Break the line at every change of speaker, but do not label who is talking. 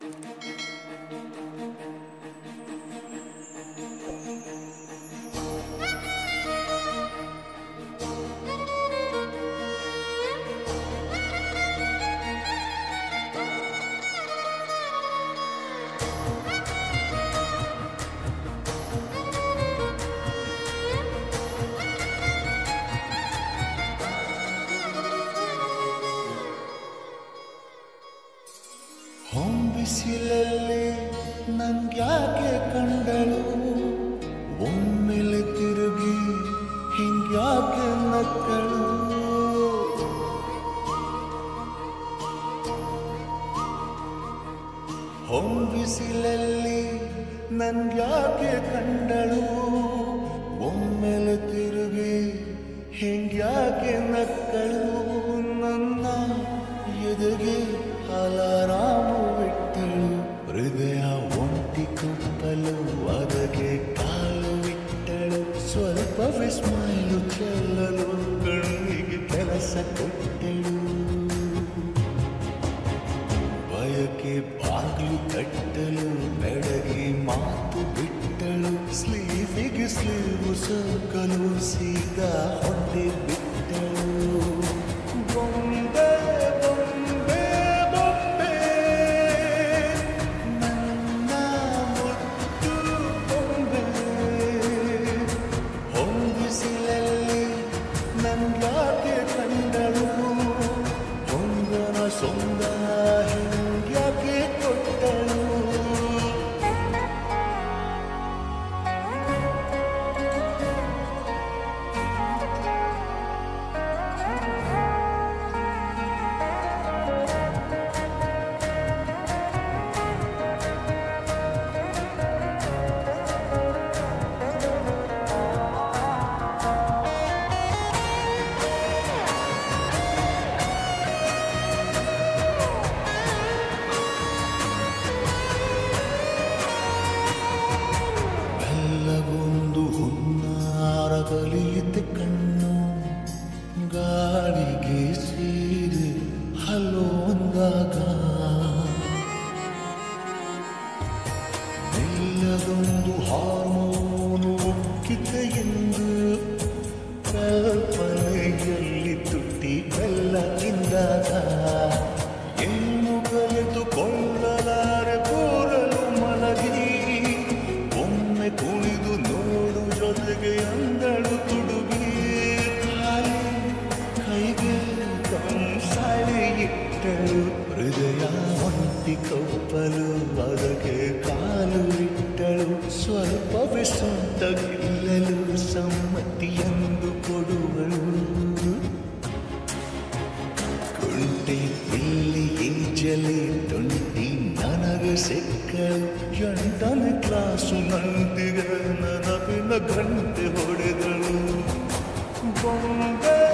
ಹೊಂಬಿಸಿಲಲ್ಲಿ ನನ್ಗ್ಯಾಕೆ ಕಂಡಳು ಒಮ್ಮೆಲೆ ತಿರುಗಿ ಹಿಂಗ್ಯಾಕೆ ನಕ್ಕಳು ಹೊಂಬಿಸಿಲಲ್ಲಿ ನನ್ಗ್ಯಾಕೆ ಕಂಡಳು ಒಮ್ಮೆಲೆ ತಿರುಗಿ ಹಿಂಗ್ಯಾಕೆ ನಕ್ಕಳು ನನ್ನ ಎದೆಗೆ ಅಲಾರಾಮು ಬಿಟ್ಟಳು ಹೃದಯ ಒಂಟಿ ಕುಪ್ಪಲು ಅದಕ್ಕೆ ಕಾಲು ಇಟ್ಟಳು ಸ್ವಲ್ಪ ವಿಸ್ಮೈಲು ಚೆಲ್ಲಲು ಕಣ್ಣಿಗೆ ಕೆಲಸ ಕೊಟ್ಟಳು ಬಯಕೆ ಬಾಗಿಲು ಕಟ್ಟಲು ಬೆಡಗಿ ಮಾತು ಬಿಟ್ಟಳು ಸ್ಲೀವಿಗೆ ಸ್ಲೀವು ಸೋಕಲು ಸೀದಾ ಹೊಟ್ಟೆ ಬಿಟ್ಟಳು ಬೊಂಬೆ ಬೊಂಬೆ ಬೊಂಬೆ ನನ್ನ ಮುದ್ದು ಬೊಂಬೆ ಹೊಂದಿಸಿಲಲ್ಲಿ ನನ್ಗಾಕೆ ಕಂಡಳು ಹೊಂದನ ಸೊಂದ ಹಿಂಗ್ಯಾಕೆ ಕೊಟ್ಟಳು ಬೆಲ್ಲವೊಂದು ಹುನ್ನಾರ ಬಲಿಯಿತ ಕಣ್ಣು ಗಾಳಿಗೆ ಸೇರಿ ಹಲೋ ಅಂದಾಗ ಬೆಲ್ಲದೊಂದು ಹಾರ್ಮೋನು ಉಕ್ಕಿತ ಎಂದು ಕಲ್ಪನೆಯಲ್ಲಿ ತುಟ್ಟಿ ಬೆಲ್ಲ ತಿಂದಾಗ ಏನು ಕಲಿತುಕೊಳ್ಳಲಾರೆ ಕೂರಲು ಮಲಗಿ ಒಮ್ಮೆ ಕುಣಿದು ನೋಡು ಜೊತೆಗೆ ಅಂದಳು ತುಡುಗಿ ಖಾಲಿ ಕೈಗೆ ಕಂಸಾಳೆ ಇಟ್ಟಳು ಹೃದಯ ಒಂಟಿ ಕಪ್ಪಲು ಅದಕ್ಕೆ ಕಾಲು ಇಟ್ಟಳು ಸ್ವಲ್ಪವೇ ಸ್ವಂತ ಗೆಲ್ಲಲು ಸಮ್ಮತಿಯೆಂದು ಕೊಡುವಳು ಕುಂಟೆ ಇಲ್ಲಿ ಈಜಲಿ ತುಂಟಿ ನನಗೆ ಸಿಕ್ಕಳು ಎಂಟನೇ ಕ್ಲಾಸು ನಂದಿಗೆ ನೆನಪಿನ ಗಂಟೆ ಹೊಡೆದಳು ಬೊಂಬೆ